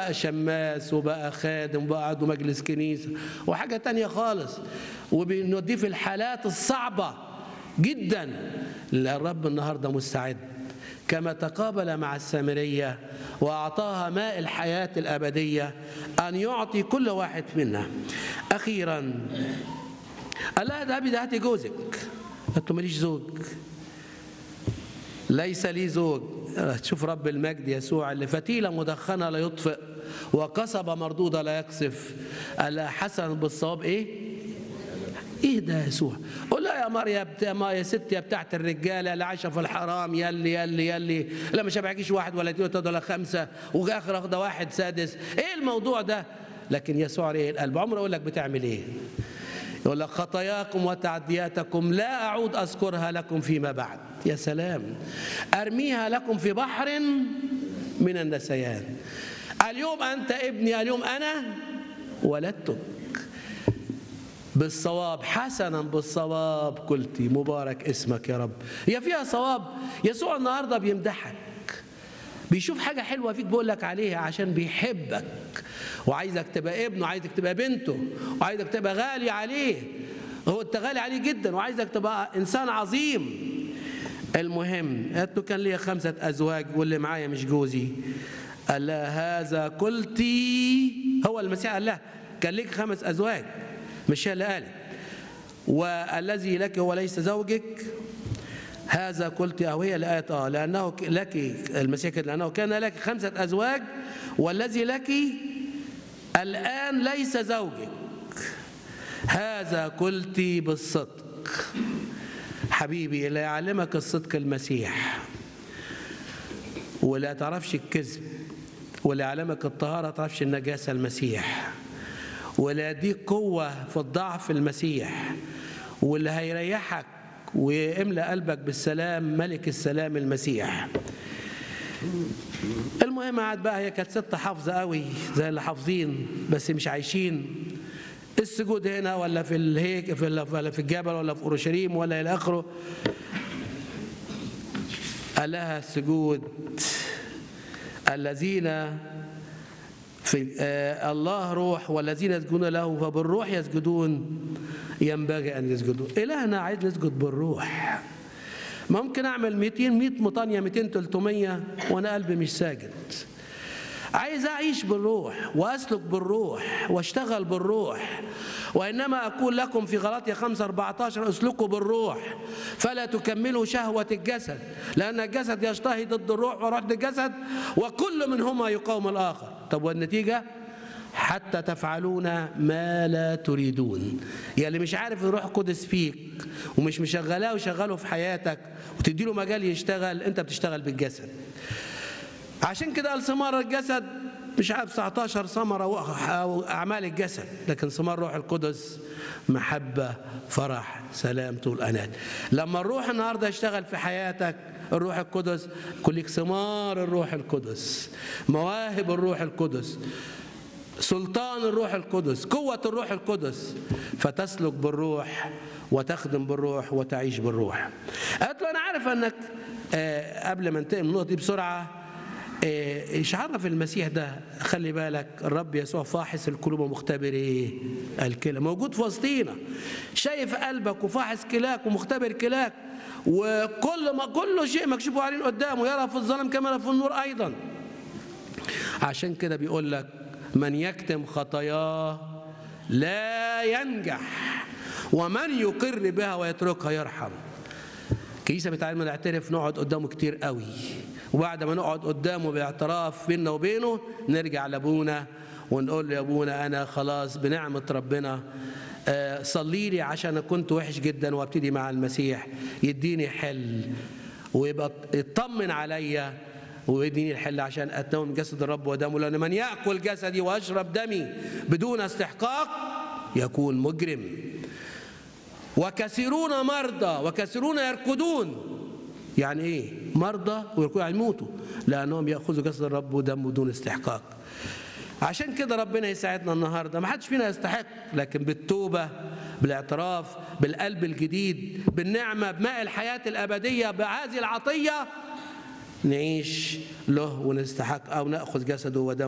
بقى شماس وبقى خادم وبقى عضو مجلس كنيسة وحاجة تانية خالص وبنوديه في الحالات الصعبة جدا لا الرب النهاردة مستعد كما تقابل مع السامرية وأعطاها ماء الحياة الأبدية أن يعطي كل واحد منا أخيرا قال لها ده ده هاتي جوزك قالت له ماليش زوج ليس لي زوج شوف رب المجد يسوع اللي فتيلة مدخنة لا يطفئ وقصبة مردودة لا يقصف قال حسن بالصواب ايه ايه ده يا يسوع قول لا يا مريم يا ما يا ست يا بتاعت الرجاله اللي عايشه في الحرام يلي يلي يلي لا مش هبعكيش واحد ولا اثنين ولا خمسه واخر اخده واحد سادس ايه الموضوع ده لكن يسوع ايه القلب عمره يقول لك بتعمل ايه يقول لك خطاياكم وتعدياتكم لا اعود اذكرها لكم فيما بعد يا سلام ارميها لكم في بحر من النسيان اليوم انت ابني اليوم انا ولدتك بالصواب حسنا بالصواب قلت مبارك اسمك يا رب هي فيها صواب يسوع النهارده بيمدحك بيشوف حاجة حلوة فيك بيقول لك عليها عشان بيحبك وعايزك تبقى ابنه وعايزك تبقى بنته وعايزك تبقى غالي عليه هو انت غالي عليه جدا وعايزك تبقى انسان عظيم المهم قالت له كان ليا خمسة أزواج واللي معايا مش جوزي قال لها هذا قلتي هو المسيح قال لها كان ليك خمس أزواج مش هي اللي قالت والذي لك هو ليس زوجك هذا قلت أو هي اللي قالت اه لأنه لك المسيح كده لأنه كان لك خمسة أزواج والذي لك الآن ليس زوجك هذا قلت بالصدق حبيبي اللي يعلمك الصدق المسيح ولا تعرفش الكذب ولا يعلمك الطهارة تعرفش النجاسة المسيح ولا يديك قوة في الضعف المسيح واللي هيريحك ويملأ قلبك بالسلام ملك السلام المسيح المهم قعد بقى هي كانت ست حافظة قوي زي اللي حافظين بس مش عايشين السجود هنا ولا في الهيك في ولا في الجبل ولا في اورشليم ولا الى اخره قال لها السجود الذين في آه الله روح والذين يسجدون له فبالروح يسجدون ينبغي ان يسجدوا الهنا عايز نسجد بالروح ممكن اعمل 200 100 مطانيه 200 300 وانا قلبي مش ساجد عايز اعيش بالروح واسلك بالروح واشتغل بالروح وانما اقول لكم في غلطية 5 14 اسلكوا بالروح فلا تكملوا شهوة الجسد لان الجسد يشتهي ضد الروح وروح ضد الجسد وكل منهما يقاوم الاخر طب والنتيجة حتى تفعلون ما لا تريدون يا اللي مش عارف الروح القدس فيك ومش مشغلاه وشغله في حياتك وتديله مجال يشتغل انت بتشتغل بالجسد عشان كده قال ثمار الجسد مش عارف 19 ثمرة أو أعمال الجسد لكن ثمار روح القدس محبة فرح سلام طول أنات لما الروح النهاردة يشتغل في حياتك الروح القدس كلك ثمار الروح القدس مواهب الروح القدس سلطان الروح القدس قوة الروح القدس فتسلك بالروح وتخدم بالروح وتعيش بالروح قالت له أنا عارف أنك قبل ما انتقل من النقطة دي بسرعة ايش عرف المسيح ده خلي بالك الرب يسوع فاحص القلوب ومختبر ايه الكلى موجود في وسطينا شايف قلبك وفاحص كلاك ومختبر كلاك وكل ما كل شيء مكشوف عليه قدامه يرى في الظلم كما يرى في النور ايضا عشان كده بيقول لك من يكتم خطاياه لا ينجح ومن يقر بها ويتركها يرحم الكنيسه بتعلمنا نعترف نقعد قدامه كتير قوي وبعد ما نقعد قدامه باعتراف بيننا وبينه نرجع لابونا ونقول له يا ابونا انا خلاص بنعمه ربنا صلي لي عشان انا كنت وحش جدا وابتدي مع المسيح يديني حل ويبقى يطمن عليا ويديني الحل عشان اتناول من جسد الرب ودمه لان من ياكل جسدي ويشرب دمي بدون استحقاق يكون مجرم وكثيرون مرضى وكثيرون يركضون يعني ايه مرضى ويركضوا يعني يموتوا لانهم ياخذوا جسد الرب ودمه بدون استحقاق عشان كده ربنا يساعدنا النهارده ما حدش فينا يستحق لكن بالتوبه بالاعتراف بالقلب الجديد بالنعمه بماء الحياه الابديه بهذه العطيه نعيش له ونستحق او ناخذ جسده ودمه